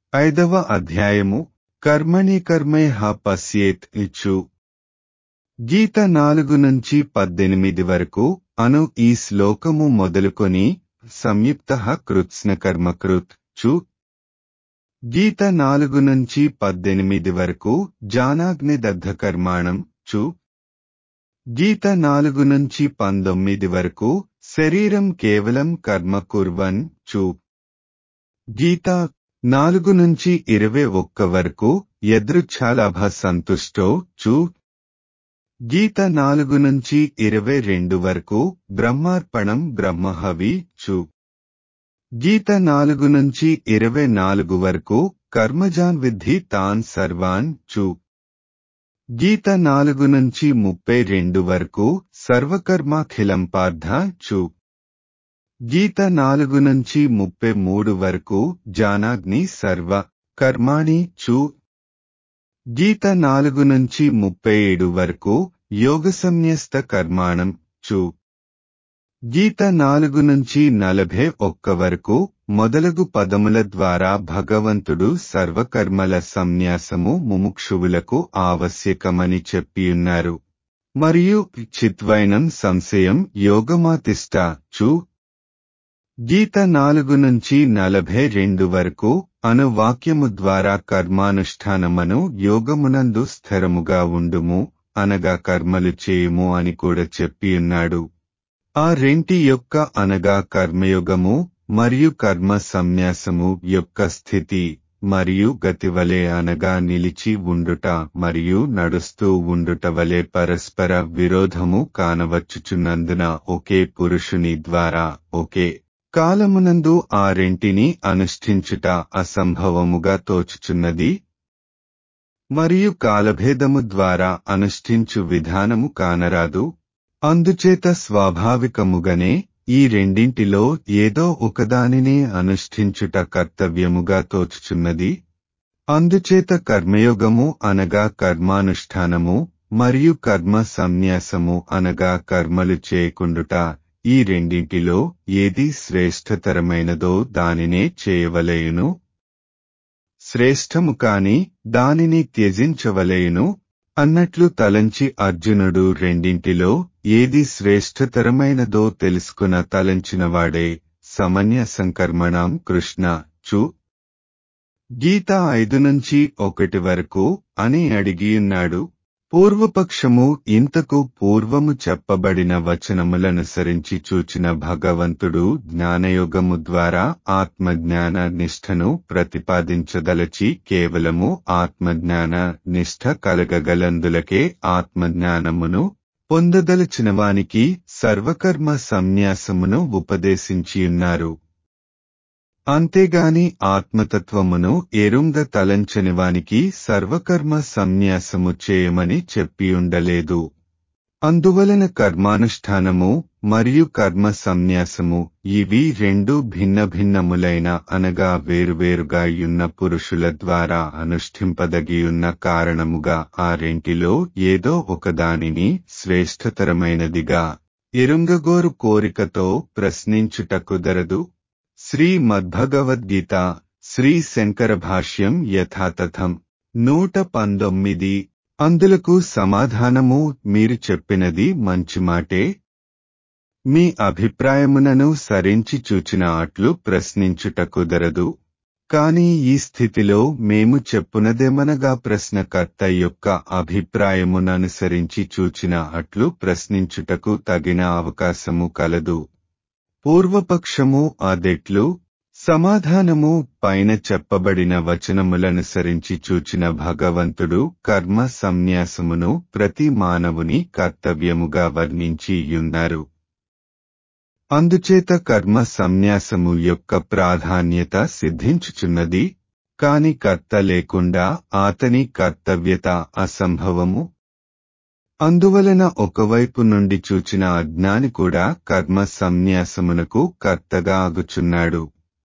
ఐదవ అధ్యాయము కర్మణి కర్మేహ పశ్యేత్ ఇచ్చు గీత నాలుగు నుంచి పద్దెనిమిది వరకు అను ఈ శ్లోకము మొదలుకొని సంయుక్త కృత్స్న కర్మకృత్ చు గీత నాలుగు నుంచి పద్దెనిమిది వరకు జానాగ్ని దగ్ధ కర్మాణం చు గీత నాలుగు నుంచి పంతొమ్మిది వరకు శరీరం కేవలం కర్మ కుర్వన్ చు గీత నాలుగు నుంచి ఇరవై ఒక్క వరకు ఎదృచ్ఛాలాభ సంతుష్టో చు గీత నాలుగు నుంచి ఇరవై రెండు వరకు బ్రహ్మార్పణం బ్రహ్మహవి చు గీత నాలుగు నుంచి ఇరవై నాలుగు వరకు కర్మజాన్ విద్ధి తాన్ సర్వాన్ చు గీత నాలుగు నుంచి ముప్పై రెండు వరకు సర్వకర్మాఖిలం పార్థ చు గీత నాలుగు నుంచి ముప్పై మూడు వరకు జానాగ్ని సర్వ కర్మాణి చు గీత నాలుగు నుంచి ముప్పై ఏడు వరకు యోగ సంన్యస్త కర్మాణం చు గీత నాలుగు నుంచి నలభై ఒక్క వరకు మొదలగు పదముల ద్వారా భగవంతుడు సర్వకర్మల సంన్యాసము ముముక్షువులకు ఆవశ్యకమని చెప్పియున్నారు మరియు చిత్వైనం సంశయం యోగమాతిష్ట చు గీత నాలుగు నుంచి నలభై రెండు వరకు అను వాక్యము ద్వారా కర్మానుష్ఠానమను యోగమునందు స్థిరముగా ఉండుము అనగా కర్మలు చేయుము అని కూడా చెప్పియున్నాడు ఆ రెంటి యొక్క అనగా కర్మయోగము మరియు కర్మ సంన్యాసము యొక్క స్థితి మరియు గతివలే అనగా నిలిచి ఉండుట మరియు నడుస్తూ ఉండుట వలె పరస్పర విరోధము కానవచ్చుచున్నందున ఒకే పురుషుని ద్వారా ఒకే కాలమునందు ఆ రెంటిని అనుష్ఠించుట అసంభవముగా తోచుచున్నది మరియు కాలభేదము ద్వారా అనుష్ఠించు విధానము కానరాదు అందుచేత స్వాభావికముగానే ఈ రెండింటిలో ఏదో ఒకదానినే అనుష్ఠించుట కర్తవ్యముగా తోచుచున్నది అందుచేత కర్మయోగము అనగా కర్మానుష్ఠానము మరియు కర్మ సంన్యాసము అనగా కర్మలు చేయకుండుట ఈ రెండింటిలో ఏది శ్రేష్టతరమైనదో దానినే చేయవలేయును శ్రేష్టము కాని దానిని త్యజించవలేయును అన్నట్లు తలంచి అర్జునుడు రెండింటిలో ఏది శ్రేష్టతరమైనదో తెలుసుకున్న తలంచినవాడే సమన్య సంకర్మణం కృష్ణ చు గీత ఐదు నుంచి ఒకటి వరకు అని అడిగియున్నాడు పూర్వపక్షము ఇంతకు పూర్వము చెప్పబడిన వచనములనుసరించి చూచిన భగవంతుడు జ్ఞానయోగము ద్వారా ఆత్మజ్ఞాన నిష్ఠను ప్రతిపాదించదలచి కేవలము ఆత్మజ్ఞాన నిష్ఠ కలగగలందులకే ఆత్మజ్ఞానమును పొందదలచినవానికి సర్వకర్మ సంన్యాసమును ఉపదేశించియున్నారు అంతేగాని ఆత్మతత్వమును ఎరుంగ తలంచనివానికి సర్వకర్మ సంన్యాసము చేయమని చెప్పియుండలేదు అందువలన కర్మానుష్ఠానము మరియు కర్మ సంన్యాసము ఇవి రెండు భిన్న భిన్నములైన అనగా వేరువేరుగా యున్న పురుషుల ద్వారా అనుష్ఠింపదగియున్న కారణముగా ఆ రెంటిలో ఏదో ఒకదానిని శ్రేష్టతరమైనదిగా ఎరుంగగోరు కోరికతో ప్రశ్నించుట కుదరదు శ్రీమద్భగవద్గీత శ్రీ శంకర భాష్యం యథాతథం నూట పంతొమ్మిది అందులకు సమాధానము మీరు చెప్పినది మంచి మాటే మీ అభిప్రాయమునను సరించి చూచిన అట్లు ప్రశ్నించుట కుదరదు కాని ఈ స్థితిలో మేము చెప్పునదేమనగా ప్రశ్నకర్త యొక్క అభిప్రాయముననుసరించి చూచిన అట్లు ప్రశ్నించుటకు తగిన అవకాశము కలదు పూర్వపక్షము అదెట్లు సమాధానము పైన చెప్పబడిన వచనములనుసరించి చూచిన భగవంతుడు కర్మ సంన్యాసమును ప్రతి మానవుని కర్తవ్యముగా వర్ణించి యున్నారు అందుచేత కర్మ సంన్యాసము యొక్క ప్రాధాన్యత సిద్ధించుచున్నది కాని కర్త లేకుండా అతని కర్తవ్యత అసంభవము అందువలన ఒకవైపు నుండి చూచిన అజ్ఞాని కూడా కర్మ సంన్యాసమునకు కర్తగా ఆగుచున్నాడు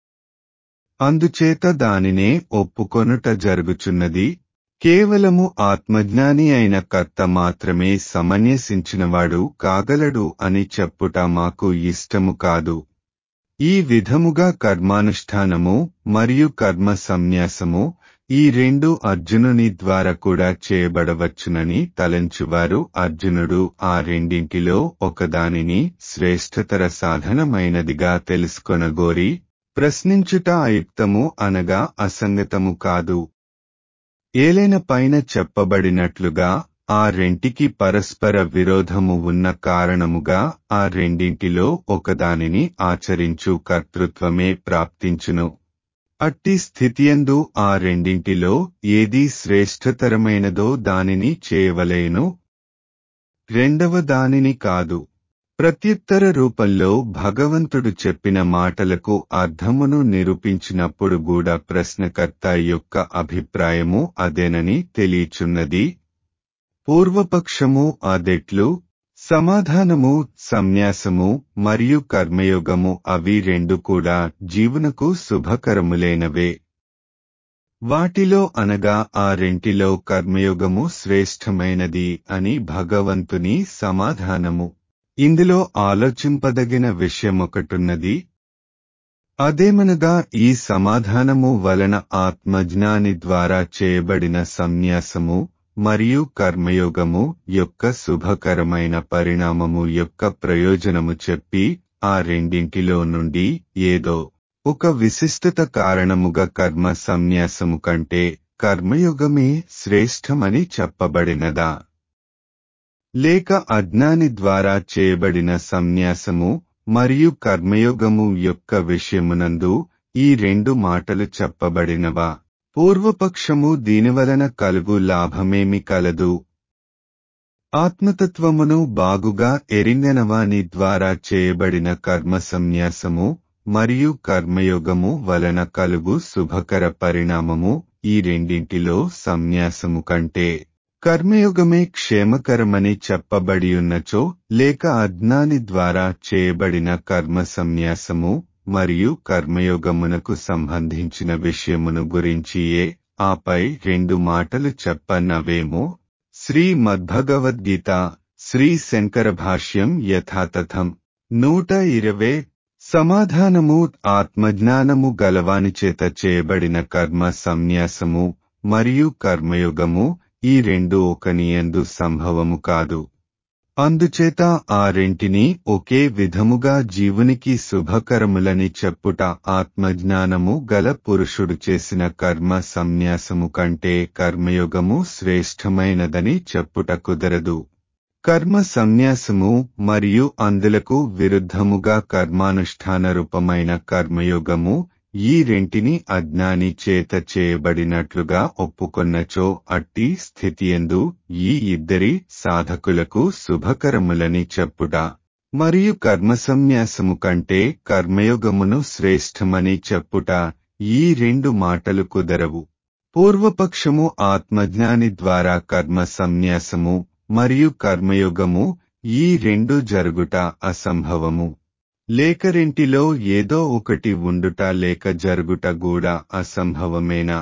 అందుచేత దానినే ఒప్పుకొనుట జరుగుచున్నది కేవలము ఆత్మజ్ఞాని అయిన కర్త మాత్రమే సమన్యసించినవాడు కాగలడు అని చెప్పుట మాకు ఇష్టము కాదు ఈ విధముగా కర్మానుష్ఠానము మరియు కర్మ సంన్యాసము ఈ రెండు అర్జునుని ద్వారా కూడా చేయబడవచ్చునని తలంచువారు అర్జునుడు ఆ రెండింటిలో ఒకదానిని శ్రేష్ఠతర సాధనమైనదిగా తెలుసుకొనగోరి ప్రశ్నించుట అయుక్తము అనగా అసంగతము కాదు ఏలైన పైన చెప్పబడినట్లుగా ఆ రెంటికి పరస్పర విరోధము ఉన్న కారణముగా ఆ రెండింటిలో ఒకదానిని ఆచరించు కర్తృత్వమే ప్రాప్తించును అట్టి స్థితియందు ఆ రెండింటిలో ఏది శ్రేష్ఠతరమైనదో దానిని చేయవలేను రెండవ దానిని కాదు ప్రత్యుత్తర రూపంలో భగవంతుడు చెప్పిన మాటలకు అర్థమును నిరూపించినప్పుడు కూడా ప్రశ్నకర్త యొక్క అభిప్రాయము అదేనని తెలియచున్నది పూర్వపక్షము అదెట్లు సమాధానము సన్యాసము మరియు కర్మయోగము అవి రెండు కూడా జీవునకు శుభకరములైనవే వాటిలో అనగా ఆ రెంటిలో కర్మయోగము శ్రేష్టమైనది అని భగవంతుని సమాధానము ఇందులో ఆలోచింపదగిన విషయమొకటున్నది అదేమనగా ఈ సమాధానము వలన ఆత్మజ్ఞాని ద్వారా చేయబడిన సన్యాసము మరియు కర్మయోగము యొక్క శుభకరమైన పరిణామము యొక్క ప్రయోజనము చెప్పి ఆ రెండింటిలో నుండి ఏదో ఒక విశిష్టత కారణముగా కర్మ సన్యాసము కంటే కర్మయోగమే శ్రేష్టమని చెప్పబడినదా లేక అజ్ఞాని ద్వారా చేయబడిన సన్యాసము మరియు కర్మయోగము యొక్క విషయమునందు ఈ రెండు మాటలు చెప్పబడినవా పూర్వపక్షము దీనివలన కలుగు లాభమేమి కలదు ఆత్మతత్వమును బాగుగా ఎరింగనవాని ద్వారా చేయబడిన కర్మ సన్యాసము మరియు కర్మయోగము వలన కలుగు శుభకర పరిణామము ఈ రెండింటిలో సన్యాసము కంటే కర్మయోగమే క్షేమకరమని చెప్పబడియున్నచో లేక అజ్ఞాని ద్వారా చేయబడిన కర్మ సన్యాసము మరియు కర్మయోగమునకు సంబంధించిన విషయమును గురించియే ఆపై రెండు మాటలు చెప్పన్నవేమో శ్రీ మద్భగవద్గీత శ్రీ శంకర భాష్యం యథాతథం నూట ఇరవై సమాధానము ఆత్మజ్ఞానము గలవాని చేత చేయబడిన కర్మ సన్యాసము మరియు కర్మయోగము ఈ రెండు ఒకనియందు సంభవము కాదు అందుచేత ఆ రెంటిని ఒకే విధముగా జీవునికి శుభకరములని చెప్పుట ఆత్మజ్ఞానము గల పురుషుడు చేసిన కర్మ సన్యాసము కంటే కర్మయోగము శ్రేష్టమైనదని చెప్పుట కుదరదు కర్మ సన్యాసము మరియు అందులకు విరుద్ధముగా కర్మానుష్ఠాన రూపమైన కర్మయోగము ఈ రెంటిని అజ్ఞాని చేత చేయబడినట్లుగా ఒప్పుకొన్నచో అట్టి స్థితియందు ఈ ఇద్దరి సాధకులకు శుభకరములని చెప్పుట మరియు కర్మ సన్యాసము కంటే కర్మయోగమును శ్రేష్టమని చెప్పుట ఈ రెండు మాటలు కుదరవు పూర్వపక్షము ఆత్మజ్ఞాని ద్వారా కర్మ సన్యాసము మరియు కర్మయోగము ఈ రెండు జరుగుట అసంభవము లేక రెంటిలో ఏదో ఒకటి ఉండుట లేక జరుగుట కూడా అసంభవమేనా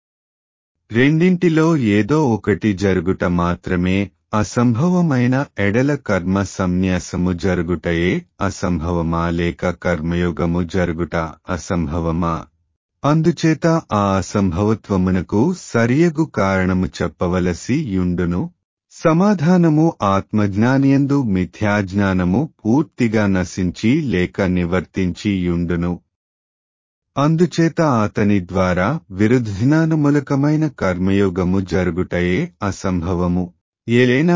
రెండింటిలో ఏదో ఒకటి జరుగుట మాత్రమే అసంభవమైన ఎడల కర్మ సన్యాసము జరుగుటయే అసంభవమా లేక కర్మయోగము జరుగుట అసంభవమా అందుచేత ఆ అసంభవత్వమునకు సరియగు కారణము చెప్పవలసి యుండును సమాధానము ఆత్మజ్ఞానియందు మిథ్యాజ్ఞానము పూర్తిగా నశించి లేక నివర్తించి యుండును అందుచేత అతని ద్వారా విరుద్ధినానుమూలకమైన కర్మయోగము జరుగుటయే అసంభవము ఏలైనా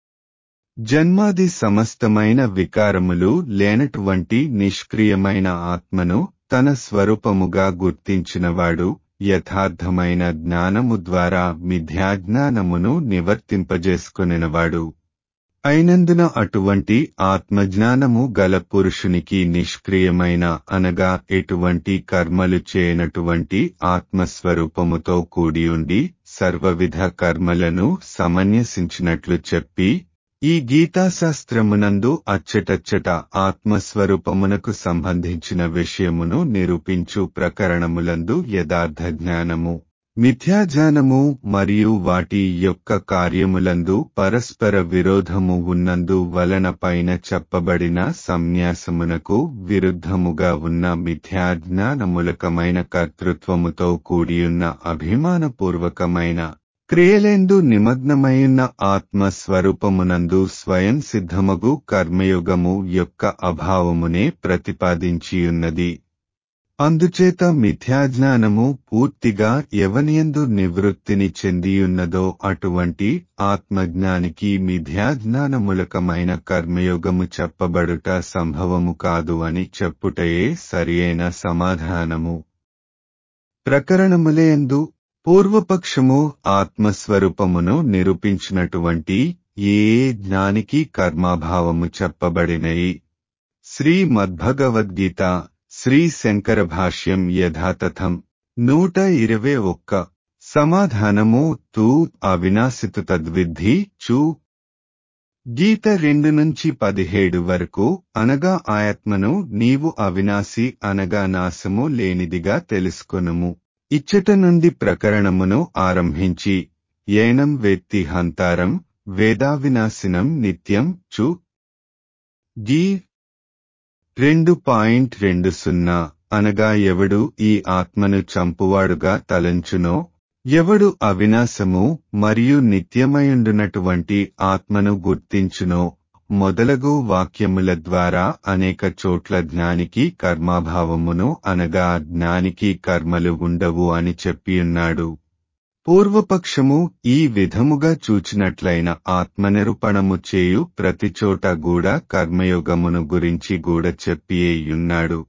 జన్మాది సమస్తమైన వికారములు లేనటువంటి నిష్క్రియమైన ఆత్మను తన స్వరూపముగా గుర్తించినవాడు యథార్థమైన జ్ఞానము ద్వారా మిథ్యాజ్ఞానమును నివర్తింపజేసుకొనినవాడు అయినందున అటువంటి ఆత్మజ్ఞానము గల పురుషునికి నిష్క్రియమైన అనగా ఎటువంటి కర్మలు చేయనటువంటి ఆత్మస్వరూపముతో కూడి ఉండి సర్వవిధ కర్మలను సమన్యసించినట్లు చెప్పి ఈ గీతాశాస్త్రమునందు అచ్చటచ్చట ఆత్మస్వరూపమునకు సంబంధించిన విషయమును నిరూపించు ప్రకరణములందు యథార్థ జ్ఞానము మిథ్యాజ్ఞానము మరియు వాటి యొక్క కార్యములందు పరస్పర విరోధము ఉన్నందు వలన పైన చెప్పబడిన సంన్యాసమునకు విరుద్ధముగా ఉన్న మిథ్యాజ్ఞానములకమైన కర్తృత్వముతో కూడియున్న అభిమానపూర్వకమైన క్రియలేందు నిమగ్నమైయున్న ఆత్మస్వరూపమునందు స్వయం సిద్ధమగు కర్మయోగము యొక్క అభావమునే ప్రతిపాదించియున్నది అందుచేత మిథ్యాజ్ఞానము పూర్తిగా ఎవనియందు నివృత్తిని చెందియున్నదో అటువంటి ఆత్మజ్ఞానికి మిథ్యాజ్ఞానములకమైన కర్మయోగము చెప్పబడుట సంభవము కాదు అని చెప్పుటయే సరియైన సమాధానము ప్రకరణములేందు పూర్వపక్షము ఆత్మస్వరూపమును నిరూపించినటువంటి ఏ జ్ఞానికి కర్మాభావము చెప్పబడినయి శ్రీ మద్భగవద్గీత శ్రీ శంకర భాష్యం యథాతథం నూట ఇరవై ఒక్క సమాధానము తూ అవినాశితు తద్విద్ధి చూ గీత రెండు నుంచి పదిహేడు వరకు అనగా ఆత్మను నీవు అవినాశి అనగా నాశము లేనిదిగా తెలుసుకొనుము ఇచ్చట నుండి ప్రకరణమును ఆరంభించి ఏనం వేత్తి హంతారం వేదావినాశినం నిత్యం చు గీ రెండు పాయింట్ రెండు సున్నా అనగా ఎవడు ఈ ఆత్మను చంపువాడుగా తలంచునో ఎవడు అవినాశము మరియు నిత్యమయుండునటువంటి ఆత్మను గుర్తించునో మొదలగు వాక్యముల ద్వారా అనేక చోట్ల జ్ఞానికి కర్మాభావమును అనగా జ్ఞానికి కర్మలు ఉండవు అని చెప్పియున్నాడు పూర్వపక్షము ఈ విధముగా చూచినట్లయిన ఆత్మనిరూపణము చేయు ప్రతిచోట కూడా కర్మయోగమును గురించి కూడా చెప్పియేయున్నాడు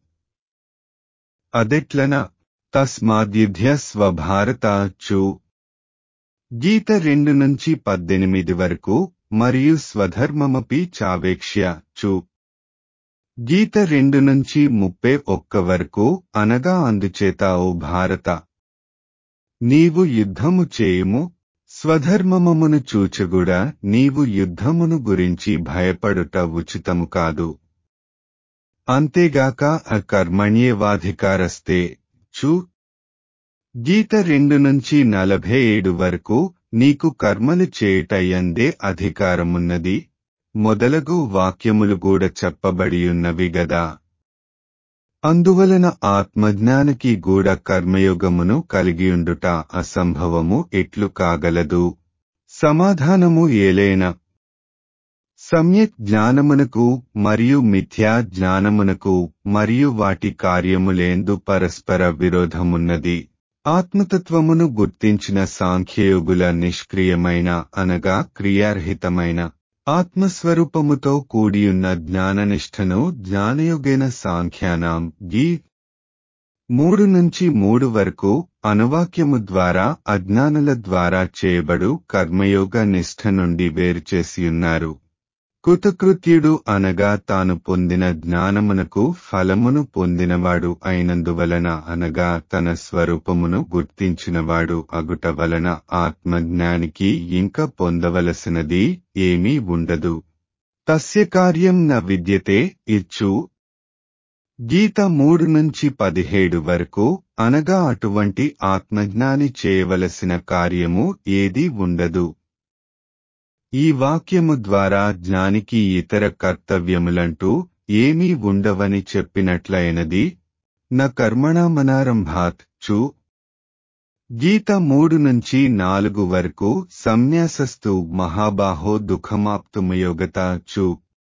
అదెట్లన తస్మాద్యుధ్య స్వభారత చు గీత రెండు నుంచి పద్దెనిమిది వరకు మరియు స్వధర్మమపి చావేక్ష్య చు గీత రెండు నుంచి ముప్పై ఒక్క వరకు అనగా అందుచేత ఓ భారత నీవు యుద్ధము చేయుము స్వధర్మమమును చూచగుడా నీవు యుద్ధమును గురించి భయపడుట ఉచితము కాదు అంతేగాక అకర్మణ్యేవాధికారస్తే చు గీత రెండు నుంచి నలభై ఏడు వరకు నీకు కర్మలు చేయుటయందే అధికారమున్నది మొదలగు వాక్యములు కూడా చెప్పబడియున్నవి గదా అందువలన ఆత్మజ్ఞానికి గూడ కర్మయోగమును కలిగియుండుట అసంభవము ఎట్లు కాగలదు సమాధానము ఏలైన సమ్యక్ జ్ఞానమునకు మరియు మిథ్యా జ్ఞానమునకు మరియు వాటి కార్యములేందు పరస్పర విరోధమున్నది ఆత్మతత్వమును గుర్తించిన సాంఖ్యయోగుల నిష్క్రియమైన అనగా క్రియారహితమైన ఆత్మస్వరూపముతో కూడియున్న జ్ఞాననిష్టను జ్ఞానయోగేన సాంఖ్యానాం గీ మూడు నుంచి మూడు వరకు అనువాక్యము ద్వారా అజ్ఞానుల ద్వారా చేయబడు కర్మయోగ నిష్ఠ నుండి వేరుచేసియున్నారు కృతకృత్యుడు అనగా తాను పొందిన జ్ఞానమునకు ఫలమును పొందినవాడు అయినందువలన అనగా తన స్వరూపమును గుర్తించినవాడు అగుట వలన ఆత్మజ్ఞానికి ఇంక పొందవలసినది ఏమీ ఉండదు తస్య కార్యం న విద్యతే ఇచ్చు గీత మూడు నుంచి పదిహేడు వరకు అనగా అటువంటి ఆత్మజ్ఞాని చేయవలసిన కార్యము ఏదీ ఉండదు ఈ వాక్యము ద్వారా జ్ఞానికి ఇతర కర్తవ్యములంటూ ఏమీ ఉండవని చెప్పినట్లయినది న కర్మణామనారంభాత్ చు గీత మూడు నుంచి నాలుగు వరకు సంన్యాసస్తు మహాబాహో దుఃఖమాప్తుమయోగత చు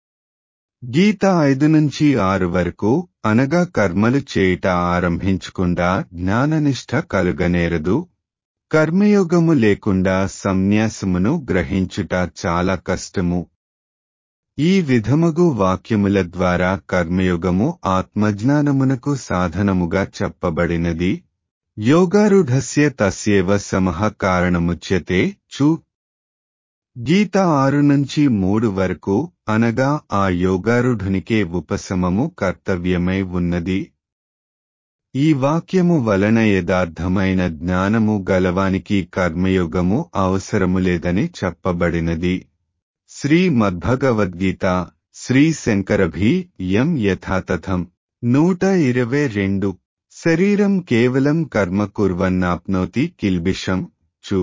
గీత ఐదు నుంచి ఆరు వరకు అనగా కర్మలు చేయుట ఆరంభించకుండా జ్ఞాననిష్ట కలుగనేరదు కర్మయోగము లేకుండా సంన్యాసమును గ్రహించుట చాలా కష్టము ఈ విధమగు వాక్యముల ద్వారా కర్మయోగము ఆత్మజ్ఞానమునకు సాధనముగా చెప్పబడినది యోగారూఢస్య తస్యేవ సమః కారణముచ్యతే చు గీత ఆరు నుంచి మూడు వరకు అనగా ఆ యోగారూఢునికే ఉపశమము కర్తవ్యమై ఉన్నది ఈ వాక్యము వలన యథార్థమైన జ్ఞానము గలవానికి కర్మయోగము అవసరము లేదని చెప్పబడినది శ్రీ మద్భగవద్గీత శ్రీ శంకరభి యం యథాతథం నూట ఇరవై రెండు శరీరం కేవలం కర్మ కుర్వన్నాప్నోతి కిల్బిషం చు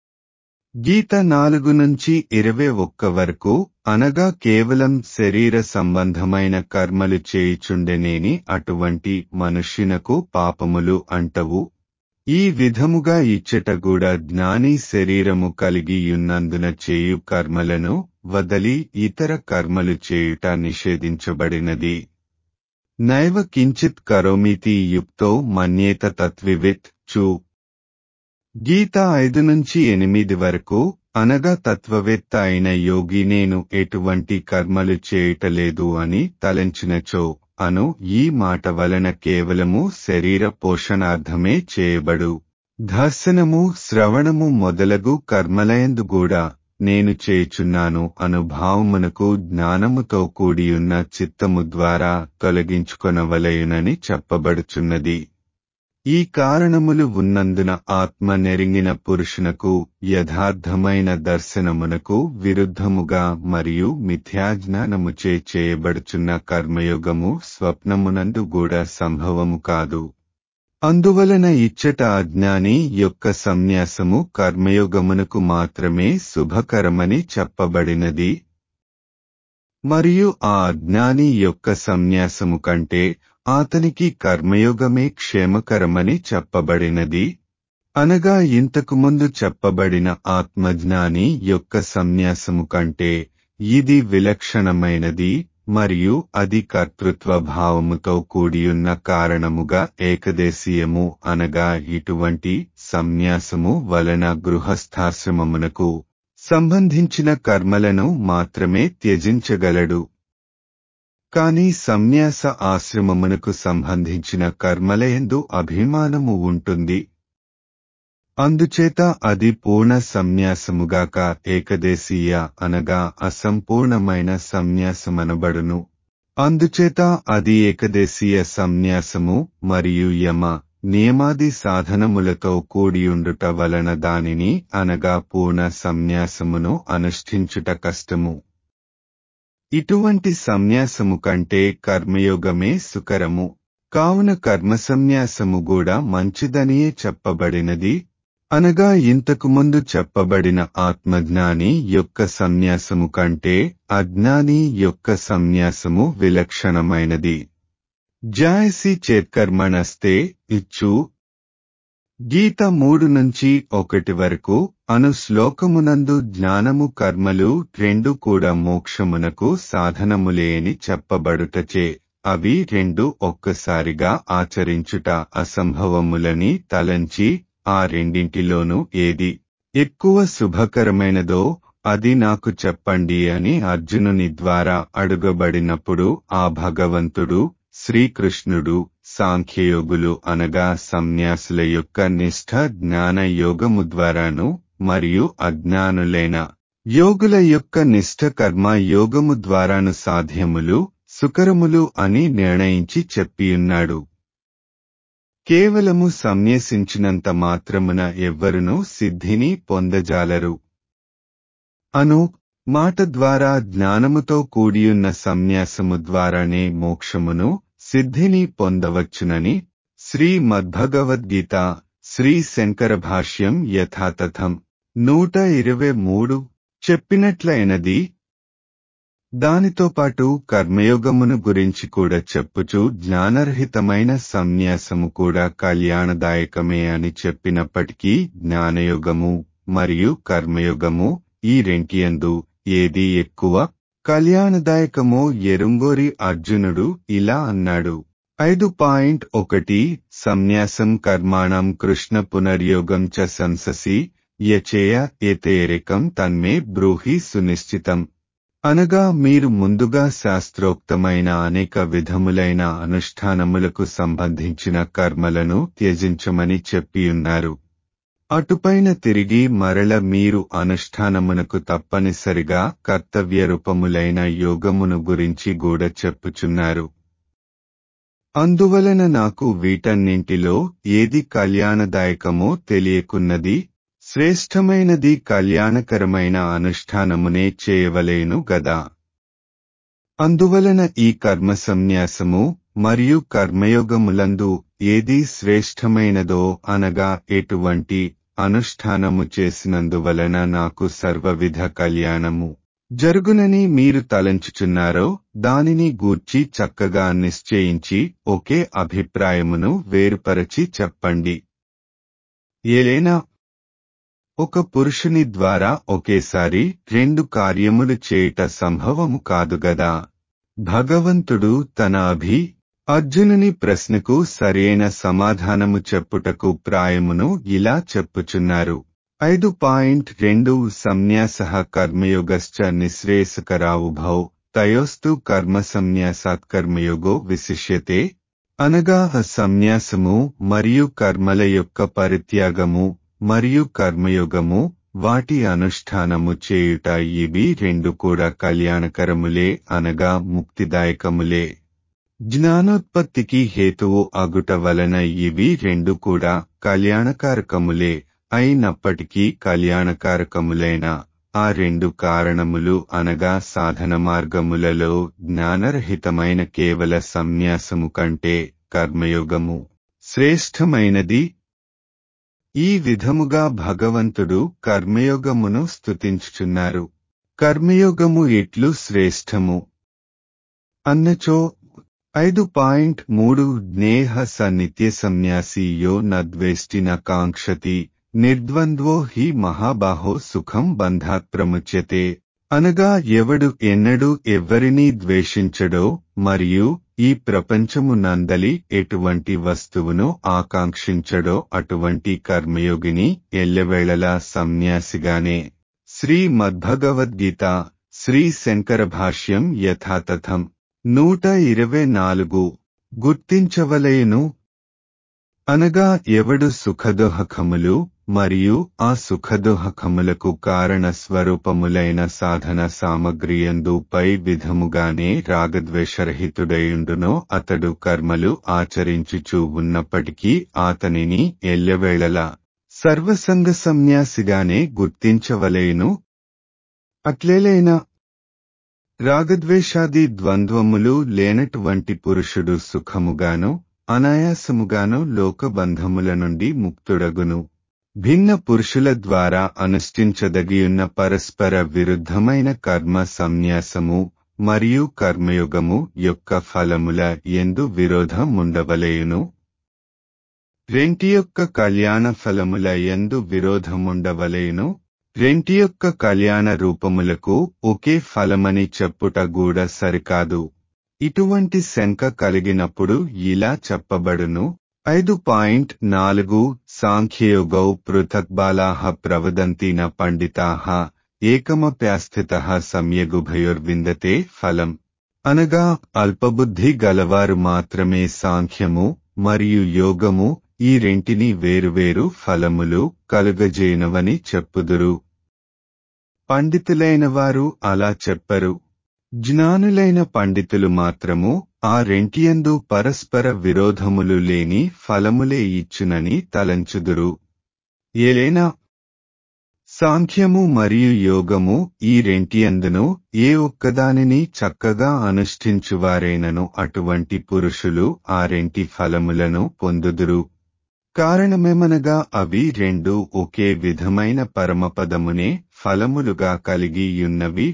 గీత నాలుగు నుంచి ఇరవై ఒక్క వరకు అనగా కేవలం శరీర సంబంధమైన కర్మలు చేయుచుండెనేని అటువంటి మనుష్యునకు పాపములు అంటవు ఈ విధముగా ఇచ్చట కూడా జ్ఞాని శరీరము కలిగియున్నందున చేయు కర్మలను వదలి ఇతర కర్మలు చేయుట నిషేధించబడినది నైవ కించిత్ కరోమితి యుక్తో మన్యేత తత్వివిత్ చూ గీత ఐదు నుంచి ఎనిమిది వరకు అనగా తత్వవేత్త అయిన యోగి నేను ఎటువంటి కర్మలు చేయుటలేదు అని తలంచినచో అను ఈ మాట వలన కేవలము శరీర పోషణార్థమే చేయబడు దర్శనము శ్రవణము మొదలగు కర్మలయందు కూడా నేను చేయుచున్నాను అనుభావమునకు జ్ఞానముతో కూడియున్న చిత్తము ద్వారా తొలగించుకొనవలయునని చెప్పబడుచున్నది ఈ కారణములు ఉన్నందున ఆత్మ నెరింగిన పురుషునకు యథార్థమైన దర్శనమునకు విరుద్ధముగా మరియు మిథ్యాజ్ఞానముచే చేయబడుచున్న కర్మయోగము స్వప్నమునందు కూడా సంభవము కాదు అందువలన ఇచ్చట అజ్ఞాని యొక్క సన్యాసము కర్మయోగమునకు మాత్రమే శుభకరమని చెప్పబడినది మరియు ఆ అజ్ఞాని యొక్క సన్యాసము కంటే అతనికి కర్మయోగమే క్షేమకరమని చెప్పబడినది అనగా ఇంతకుముందు చెప్పబడిన ఆత్మజ్ఞాని యొక్క సన్యాసము కంటే ఇది విలక్షణమైనది మరియు అది కర్తృత్వ భావముతో కూడియున్న కారణముగా ఏకదేశీయము అనగా ఇటువంటి సన్యాసము వలన గృహస్థాశ్రమమునకు సంబంధించిన కర్మలను మాత్రమే త్యజించగలడు కాని సన్యాస ఆశ్రమమునకు సంబంధించిన కర్మలయందు అభిమానము ఉంటుంది అందుచేత అది పూర్ణ సన్యాసముగాక ఏకదేశీయ అనగా అసంపూర్ణమైన సన్యాసమనబడును అందుచేత అది ఏకదేశీయ సన్యాసము మరియు యమ నియమాది సాధనములతో కూడియుండుట వలన దానిని అనగా పూర్ణ సన్యాసమును అనుష్ఠించుట కష్టము ఇటువంటి సన్యాసము కంటే కర్మయోగమే సుకరము కావున కర్మ సన్యాసము కూడా మంచిదనియే చెప్పబడినది అనగా ఇంతకుముందు చెప్పబడిన ఆత్మజ్ఞాని యొక్క సన్యాసము కంటే అజ్ఞాని యొక్క సన్యాసము విలక్షణమైనది జాయసి చేత్కర్మణస్తే ఇచ్చు గీత మూడు నుంచి ఒకటి వరకు అను శ్లోకమునందు జ్ఞానము కర్మలు రెండు కూడా మోక్షమునకు సాధనములే అని చెప్పబడుటచే అవి రెండు ఒక్కసారిగా ఆచరించుట అసంభవములని తలంచి ఆ రెండింటిలోనూ ఏది ఎక్కువ శుభకరమైనదో అది నాకు చెప్పండి అని అర్జునుని ద్వారా అడుగబడినప్పుడు ఆ భగవంతుడు శ్రీకృష్ణుడు సాంఖ్యయోగులు అనగా సన్యాసుల యొక్క నిష్ఠ జ్ఞాన యోగము ద్వారాను మరియు అజ్ఞానులైన యోగుల యొక్క నిష్ఠ కర్మ యోగము ద్వారాను సాధ్యములు సుకరములు అని నిర్ణయించి చెప్పియున్నాడు కేవలము సన్యసించినంత మాత్రమున ఎవ్వరునూ సిద్ధిని పొందజాలరు అను మాట ద్వారా జ్ఞానముతో కూడియున్న సన్యాసము ద్వారానే మోక్షమును సిద్ధిని పొందవచ్చునని శ్రీ మద్భగవద్గీత శ్రీ శంకర భాష్యం యథాతథం నూట ఇరవై మూడు చెప్పినట్లయినది దానితో పాటు కర్మయోగమును గురించి కూడా చెప్పుచు జ్ఞానరహితమైన సన్యాసము కూడా కళ్యాణదాయకమే అని చెప్పినప్పటికీ జ్ఞానయోగము మరియు కర్మయోగము ఈ రెంటియందు ఏది ఎక్కువ కళ్యాణదాయకమో ఎరుంగోరి అర్జునుడు ఇలా అన్నాడు ఐదు పాయింట్ ఒకటి సన్యాసం కర్మాణం కృష్ణ పునర్యోగం చ సంససి యచేయ ఏతేరికం తన్మే బ్రూహి సునిశ్చితం అనగా మీరు ముందుగా శాస్త్రోక్తమైన అనేక విధములైన అనుష్ఠానములకు సంబంధించిన కర్మలను త్యజించమని చెప్పియున్నారు అటుపైన తిరిగి మరల మీరు అనుష్ఠానమునకు తప్పనిసరిగా కర్తవ్య రూపములైన యోగమును గురించి కూడా చెప్పుచున్నారు అందువలన నాకు వీటన్నింటిలో ఏది కళ్యాణదాయకమో తెలియకున్నది శ్రేష్టమైనది కళ్యాణకరమైన అనుష్ఠానమునే చేయవలేను గదా అందువలన ఈ కర్మ సన్యాసము మరియు కర్మయోగములందు ఏది శ్రేష్టమైనదో అనగా ఎటువంటి అనుష్ఠానము చేసినందువలన నాకు సర్వవిధ కళ్యాణము జరుగునని మీరు తలంచుచున్నారో దానిని గూర్చి చక్కగా నిశ్చయించి ఒకే అభిప్రాయమును వేరుపరచి చెప్పండి ఏలైనా ఒక పురుషుని ద్వారా ఒకేసారి రెండు కార్యములు చేయుట సంభవము కాదుగదా భగవంతుడు తన అభి అర్జునుని ప్రశ్నకు సరైన సమాధానము చెప్పుటకు ప్రాయమును ఇలా చెప్పుచున్నారు ఐదు పాయింట్ రెండు సంన్యాస కర్మయోగశ్చ నిశ్రేయసకరా ఉభౌ తయోస్తు కర్మ సంన్యాసాత్ కర్మయోగో విశిష్యతే అనగా సంన్యాసము మరియు కర్మల యొక్క పరిత్యాగము మరియు కర్మయోగము వాటి అనుష్ఠానము చేయుట ఇవి రెండు కూడా కళ్యాణకరములే అనగా ముక్తిదాయకములే జ్ఞానోత్పత్తికి హేతువు అగుట వలన ఇవి రెండు కూడా కళ్యాణకారకములే అయినప్పటికీ కళ్యాణకారకములైన ఆ రెండు కారణములు అనగా సాధన మార్గములలో జ్ఞానరహితమైన కేవల సంన్యాసము కంటే కర్మయోగము శ్రేష్టమైనది ఈ విధముగా భగవంతుడు కర్మయోగమును స్తుతించుచున్నారు కర్మయోగము ఎట్లు శ్రేష్టము అన్నచో ఐదు పాయింట్ మూడు జ్ఞేహ స నిత్య సన్యాసి యో నద్వేష్టిన కాంక్షతి నిర్ద్వంద్వో హి మహాబాహో సుఖం బంధాత్ ప్రముచ్యతే అనగా ఎవడు ఎన్నడూ ఎవ్వరినీ ద్వేషించడో మరియు ఈ ప్రపంచము నందలి ఎటువంటి వస్తువును ఆకాంక్షించడో అటువంటి కర్మయోగిని ఎల్లవేళలా సన్యాసిగానే శ్రీ మద్భగవద్గీత శ్రీ శంకర భాష్యం యథాతథం నూట ఇరవై నాలుగు గుర్తించవలయను అనగా ఎవడు సుఖదోహకములు మరియు ఆ సుఖదోహకములకు కారణ స్వరూపములైన సాధన సామగ్రియందు పై విధముగానే రాగద్వేషరహితుడయుండునో అతడు కర్మలు ఆచరించుచూ ఉన్నప్పటికీ అతనిని ఎల్లవేళలా సర్వసంగ సన్యాసిగానే గుర్తించవలేను అట్లేలైనా రాగద్వేషాది ద్వంద్వములు లేనటువంటి పురుషుడు సుఖముగాను అనాయాసముగాను లోకబంధముల నుండి ముక్తుడగును భిన్న పురుషుల ద్వారా అనుష్ఠించదగియున్న పరస్పర విరుద్ధమైన కర్మ సన్యాసము మరియు కర్మయుగము యొక్క ఫలముల ఎందు విరోధం ఉండవలేయును రెంటి యొక్క కళ్యాణ ఫలముల ఎందు విరోధముండవలేను రెంటి యొక్క కళ్యాణ రూపములకు ఒకే ఫలమని చెప్పుట కూడా సరికాదు ఇటువంటి శంక కలిగినప్పుడు ఇలా చెప్పబడును ఐదు పాయింట్ నాలుగు సాంఖ్యయోగౌ పృథక్బాలాహ ప్రవదంతిన పండితాహ ఏకమప్యాస్థిత సమ్యగుభయోర్విందతే ఫలం అనగా అల్పబుద్ధి గలవారు మాత్రమే సాంఖ్యము మరియు యోగము ఈ రెంటిని వేరువేరు ఫలములు కలుగజేయనవని చెప్పుదురు పండితులైన వారు అలా చెప్పరు జ్ఞానులైన పండితులు మాత్రము ఆ రెంటియందు పరస్పర విరోధములు లేని ఫలములే ఇచ్చునని తలంచుదురు ఏలైనా సాంఖ్యము మరియు యోగము ఈ రెంటియందును ఏ ఒక్కదానిని చక్కగా అనుష్ఠించువారైనను అటువంటి పురుషులు ఆ రెంటి ఫలములను పొందుదురు కారణమేమనగా అవి రెండు ఒకే విధమైన పరమపదమునే ఫలములుగా కలిగియున్నవి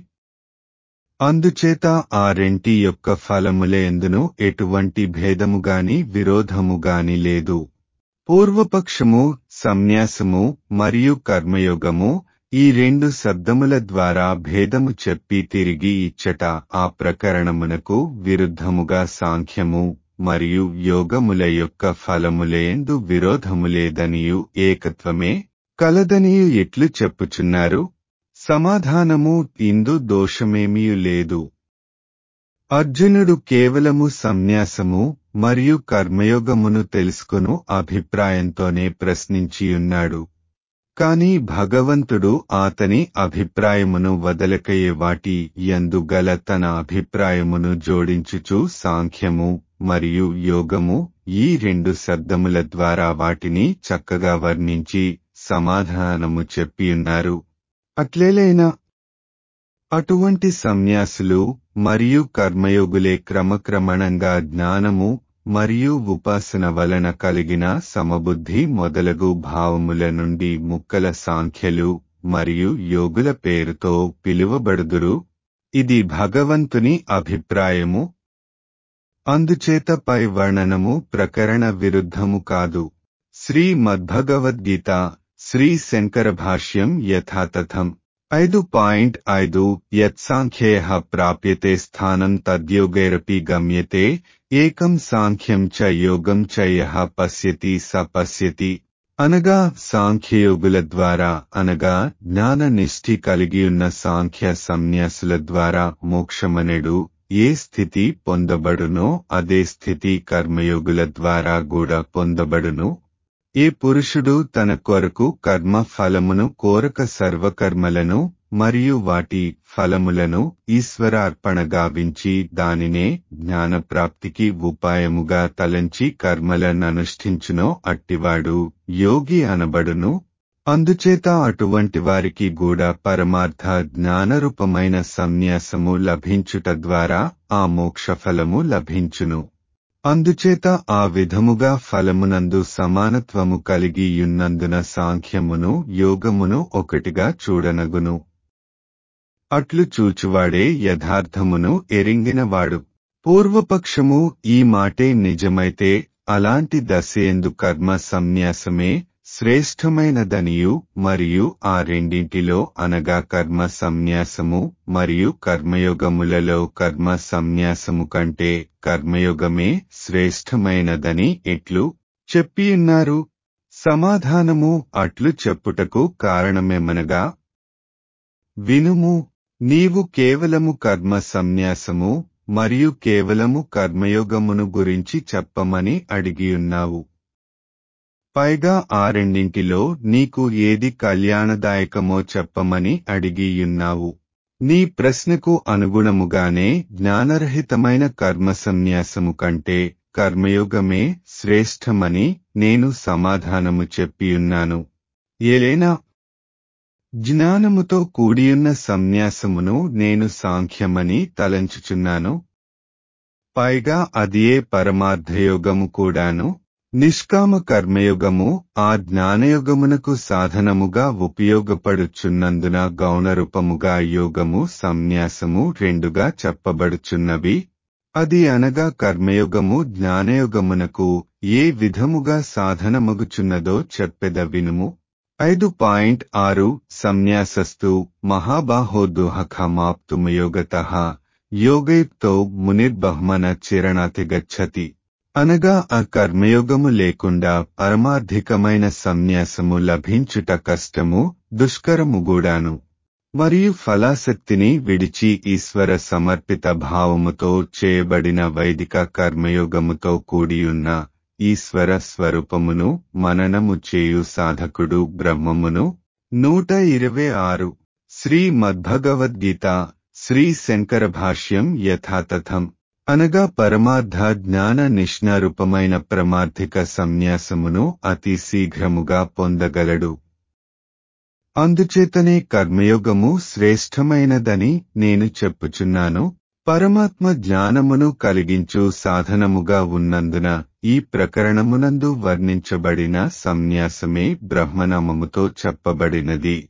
అందుచేత ఆ రెంటి యొక్క ఫలములేందును ఎటువంటి భేదముగాని విరోధముగాని లేదు పూర్వపక్షము సన్యాసము మరియు కర్మయోగము ఈ రెండు శబ్దముల ద్వారా భేదము చెప్పి తిరిగి ఇచ్చట ఆ ప్రకరణమునకు విరుద్ధముగా సాంఖ్యము మరియు యోగముల యొక్క ఫలములేందు విరోధములేదనియు ఏకత్వమే కలదనియు ఎట్లు చెప్పుచున్నారు సమాధానము ఇందు దోషమేమీ లేదు అర్జునుడు కేవలము సన్యాసము మరియు కర్మయోగమును తెలుసుకును అభిప్రాయంతోనే ప్రశ్నించియున్నాడు కాని భగవంతుడు అతని అభిప్రాయమును వదలకయే వాటి యందు గల తన అభిప్రాయమును జోడించుచు సాంఖ్యము మరియు యోగము ఈ రెండు శబ్దముల ద్వారా వాటిని చక్కగా వర్ణించి సమాధానము చెప్పియున్నారు అట్లేలైనా అటువంటి సన్యాసులు మరియు కర్మయోగులే క్రమక్రమణంగా జ్ఞానము మరియు ఉపాసన వలన కలిగిన సమబుద్ధి మొదలగు భావముల నుండి ముక్కల సాంఖ్యలు మరియు యోగుల పేరుతో పిలువబడుదురు ఇది భగవంతుని అభిప్రాయము అందుచేత పై వర్ణనము ప్రకరణ విరుద్ధము కాదు శ్రీ మద్భగవద్గీత శ్రీ శంకర భాష్యం యథాతథం ఐదు పాయింట్ ఐదు యత్సాంఖ్యేయ ప్రాప్యతే స్థానం తద్యోగైరపి గమ్యతే ఏకం సాంఖ్యం చ యోగం చ యః పశ్యతి స పశ్యతి అనగా సాంఖ్యయోగుల ద్వారా అనగా జ్ఞాన నిష్ఠి కలిగియున్న సాంఖ్య సన్యాసుల ద్వారా మోక్షమనెడు ఏ స్థితి పొందబడునో అదే స్థితి కర్మయోగుల ద్వారా కూడా పొందబడును ఏ పురుషుడు తన కొరకు కర్మ ఫలమును కోరక సర్వకర్మలను మరియు వాటి ఫలములను ఈశ్వరార్పణ గావించి దానినే జ్ఞానప్రాప్తికి ఉపాయముగా తలంచి కర్మలననుష్ఠించునో అట్టివాడు యోగి అనబడును అందుచేత అటువంటి వారికి కూడా పరమార్థ జ్ఞానరూపమైన సన్యాసము లభించుట ద్వారా ఆ మోక్షఫలము లభించును అందుచేత ఆ విధముగా ఫలమునందు సమానత్వము కలిగి యున్నందున సాంఖ్యమును యోగమును ఒకటిగా చూడనగును అట్లు చూచువాడే యథార్థమును ఎరింగినవాడు పూర్వపక్షము ఈ మాటే నిజమైతే అలాంటి దశయందు కర్మ సన్యాసమే శ్రేష్టమైనదనియు మరియు ఆ రెండింటిలో అనగా కర్మ సన్యాసము మరియు కర్మయోగములలో కర్మ సన్యాసము కంటే కర్మయోగమే శ్రేష్టమైనదని ఎట్లు చెప్పియున్నారు సమాధానము అట్లు చెప్పుటకు కారణమేమనగా వినుము నీవు కేవలము కర్మ సన్యాసము మరియు కేవలము కర్మయోగమును గురించి చెప్పమని అడిగియున్నావు పైగా ఆ రెండింటిలో నీకు ఏది కళ్యాణదాయకమో చెప్పమని అడిగియున్నావు నీ ప్రశ్నకు అనుగుణముగానే జ్ఞానరహితమైన కర్మ సన్యాసము కంటే కర్మయోగమే శ్రేష్టమని నేను సమాధానము చెప్పియున్నాను ఏలైనా జ్ఞానముతో కూడియున్న సన్యాసమును నేను సాంఖ్యమని తలంచుచున్నాను పైగా అదియే పరమార్థయోగము కూడాను నిష్కామ కర్మయోగము ఆ జ్ఞానయోగమునకు సాధనముగా ఉపయోగపడుచున్నందున గౌణరూపముగా యోగము సన్యాసము రెండుగా చెప్పబడుచున్నవి అది అనగా కర్మయోగము జ్ఞానయోగమునకు ఏ విధముగా సాధనమగుచున్నదో చెప్పెద వినుము ఐదు పాయింట్ ఆరు సన్యాసస్తు మహాబాహోదుహమాప్తుమయోగత యోగయుక్తో మునిర్బహ్మన చిరణాతిగచ్చతి అనగా ఆ కర్మయోగము లేకుండా పరమార్థికమైన సన్యాసము లభించుట కష్టము దుష్కరము గూడాను మరియు ఫలాసక్తిని విడిచి ఈశ్వర సమర్పిత భావముతో చేయబడిన వైదిక కర్మయోగముతో కూడియున్న ఈశ్వర స్వరూపమును మననము చేయు సాధకుడు బ్రహ్మమును నూట ఇరవై ఆరు శ్రీ మద్భగవద్గీత శ్రీ శంకర భాష్యం యథాతథం అనగా పరమార్థ జ్ఞాన నిష్ణారూపమైన ప్రమార్థిక సన్యాసమును అతి శీఘ్రముగా పొందగలడు అందుచేతనే కర్మయోగము శ్రేష్టమైనదని నేను చెప్పుచున్నాను పరమాత్మ జ్ఞానమును కలిగించు సాధనముగా ఉన్నందున ఈ ప్రకరణమునందు వర్ణించబడిన సన్యాసమే బ్రహ్మనామముతో చెప్పబడినది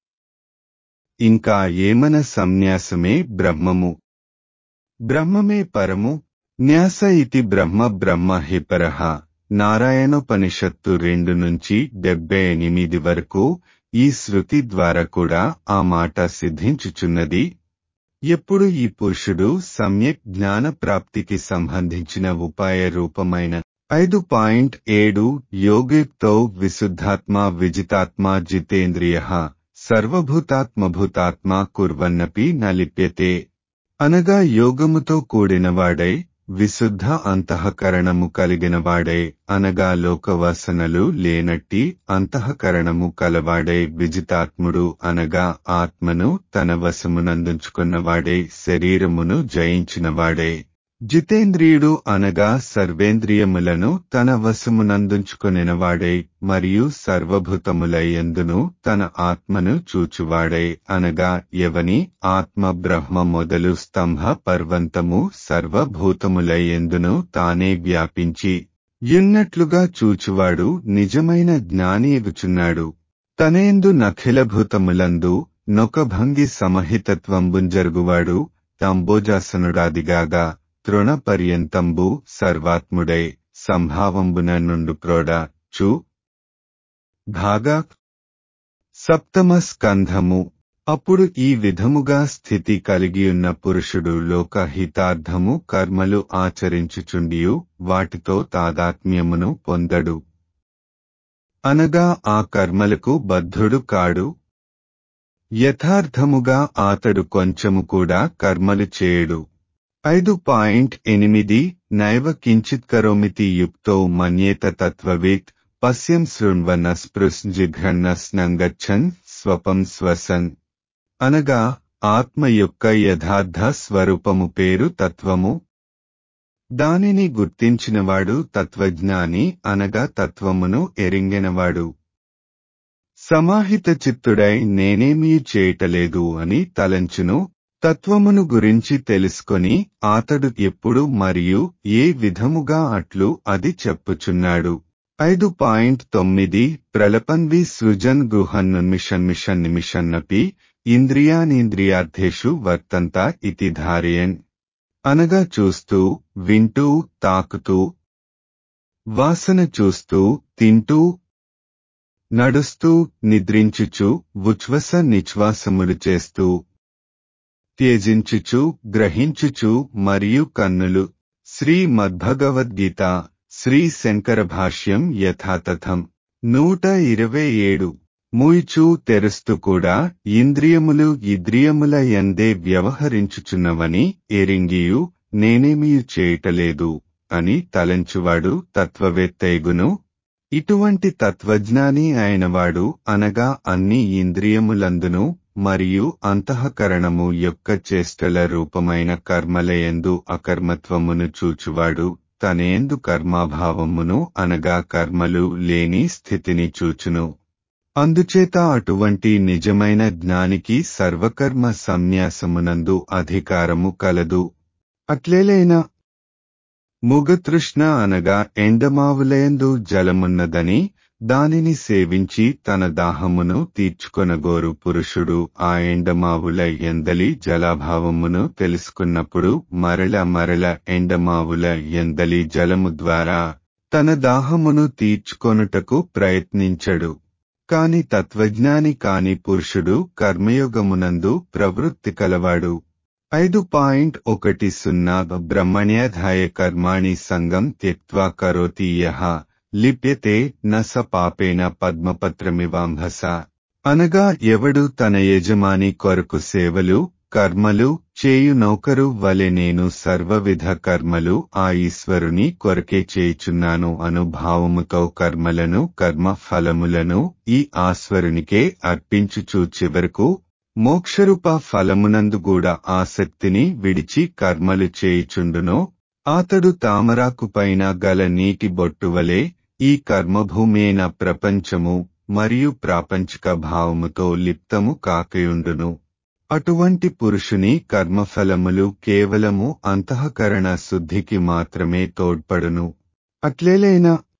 ఇంకా ఏమన సన్యాసమే బ్రహ్మము బ్రహ్మమే పరము న్యాస ఇతి బ్రహ్మ బ్రహ్మ హిపరహ నారాయణోపనిషత్తు రెండు నుంచి డెబ్బై ఎనిమిది వరకు ఈ శృతి ద్వారా కూడా ఆ మాట సిద్ధించుచున్నది ఎప్పుడు ఈ పురుషుడు సమ్యక్ జ్ఞాన ప్రాప్తికి సంబంధించిన ఉపాయ రూపమైన ఐదు పాయింట్ ఏడు యోగయుక్తో విశుద్ధాత్మ విజితాత్మ జితేంద్రియ సర్వభూతాత్మభూతాత్మ కుర్వన్నపి నలిప్యతే అనగా యోగముతో కూడినవాడై విశుద్ధ అంతఃకరణము కలిగినవాడై అనగా లోకవాసనలు లేనట్టి అంతఃకరణము కలవాడై విజితాత్ముడు అనగా ఆత్మను తన వశమునందుంచుకున్నవాడై శరీరమును జయించినవాడై జితేంద్రియుడు అనగా సర్వేంద్రియములను తన వశమునందుంచుకొనినవాడై మరియు సర్వభూతములయందును తన ఆత్మను చూచువాడై అనగా ఎవని ఆత్మ బ్రహ్మ మొదలు స్తంభ పర్వంతము సర్వభూతములయందును తానే వ్యాపించి యున్నట్లుగా చూచువాడు నిజమైన జ్ఞానీయుచున్నాడు తనేందు నఖిలభూతములందు నొకభంగి సమహితత్వంబుంజరుగువాడు తంబోజాసనుడాదిగాగా తృణపర్యంతంబు సర్వాత్ముడై సంభావంబున నుండు క్రోడ చు భాగా సప్తమ స్కంధము అప్పుడు ఈ విధముగా స్థితి కలిగియున్న పురుషుడు లోకహితార్థము కర్మలు ఆచరించుచుండియు వాటితో తాదాత్మ్యమును పొందడు అనగా ఆ కర్మలకు బద్ధుడు కాడు యథార్థముగా అతడు కొంచెము కూడా కర్మలు చేయడు ఐదు పాయింట్ ఎనిమిది నైవ కించిత్ కరోమితి యుక్తో మన్యేత తత్వవేత్ పశ్యం శృణ్వన స్పృశిఘ్రన్నస్నంగచ్చన్ స్వపం స్వసన్ అనగా ఆత్మ యొక్క యథార్థ స్వరూపము పేరు తత్వము దానిని గుర్తించినవాడు తత్వజ్ఞాని అనగా తత్వమును ఎరింగినవాడు సమాహిత చిత్తుడై నేనేమీ చేయటలేదు అని తలంచును తత్వమును గురించి తెలుసుకొని అతడు ఎప్పుడు మరియు ఏ విధముగా అట్లు అది చెప్పుచున్నాడు ఐదు పాయింట్ తొమ్మిది ప్రలపన్వి సృజన్ గృహన్నున్మిషన్ మిషన్ నిమిషన్నపి ఇంద్రియానింద్రియార్థేషు వర్తంత ఇతి ధారయన్ అనగా చూస్తూ వింటూ తాకుతూ వాసన చూస్తూ తింటూ నడుస్తూ నిద్రించుచు ఉచ్ఛ్వస నిశ్వాసములు చేస్తూ త్యజించుచు గ్రహించుచు మరియు కన్నులు శ్రీ మద్భగవద్గీత శ్రీ శంకర భాష్యం యథాతథం నూట ఇరవై ఏడు మూయిచూ తెరుస్తూ కూడా ఇంద్రియములు ఇద్రియముల ఎందే వ్యవహరించుచున్నవని ఎరింగియు నేనేమీ చేయటలేదు అని తలంచువాడు తత్వవేత్తైగును ఇటువంటి తత్వజ్ఞాని అయినవాడు అనగా అన్ని ఇంద్రియములందును మరియు అంతఃకరణము యొక్క చేష్టల రూపమైన కర్మలయందు అకర్మత్వమును చూచువాడు తనేందు కర్మాభావమును అనగా కర్మలు లేని స్థితిని చూచును అందుచేత అటువంటి నిజమైన జ్ఞానికి సర్వకర్మ సన్యాసమునందు అధికారము కలదు అట్లేలైనా ముగతృష్ణ అనగా ఎండమావులయందు జలమున్నదని దానిని సేవించి తన దాహమును తీర్చుకొనగోరు పురుషుడు ఆ ఎండమావుల ఎందలి జలాభావమును తెలుసుకున్నప్పుడు మరల మరల ఎండమావుల ఎందలి జలము ద్వారా తన దాహమును తీర్చుకొనుటకు ప్రయత్నించడు కాని తత్వజ్ఞాని కాని పురుషుడు కర్మయోగమునందు ప్రవృత్తి కలవాడు ఐదు పాయింట్ ఒకటి సున్నా బ్రహ్మణ్యాధాయ కర్మాణి సంగం త్యక్వా కరోతి యహ లిప్యతే న స పాపేన పద్మపత్రమివాంభస అనగా ఎవడు తన యజమాని కొరకు సేవలు కర్మలు చేయు నౌకరు వలె నేను సర్వవిధ కర్మలు ఆ ఈశ్వరుని కొరకే చేయుచున్నాను అనుభావముతో కర్మలను కర్మ ఫలములను ఈ ఆశ్వరునికే అర్పించుచు చివరకు మోక్షరూప ఫలమునందు కూడా ఆసక్తిని విడిచి కర్మలు చేయుచుండునో అతడు తామరాకు పైన గల నీటి బొట్టువలే ఈ కర్మభూమైన ప్రపంచము మరియు ప్రాపంచిక భావముతో లిప్తము కాకయుండును అటువంటి పురుషుని కర్మఫలములు కేవలము అంతఃకరణ శుద్ధికి మాత్రమే తోడ్పడును అట్లేలైనా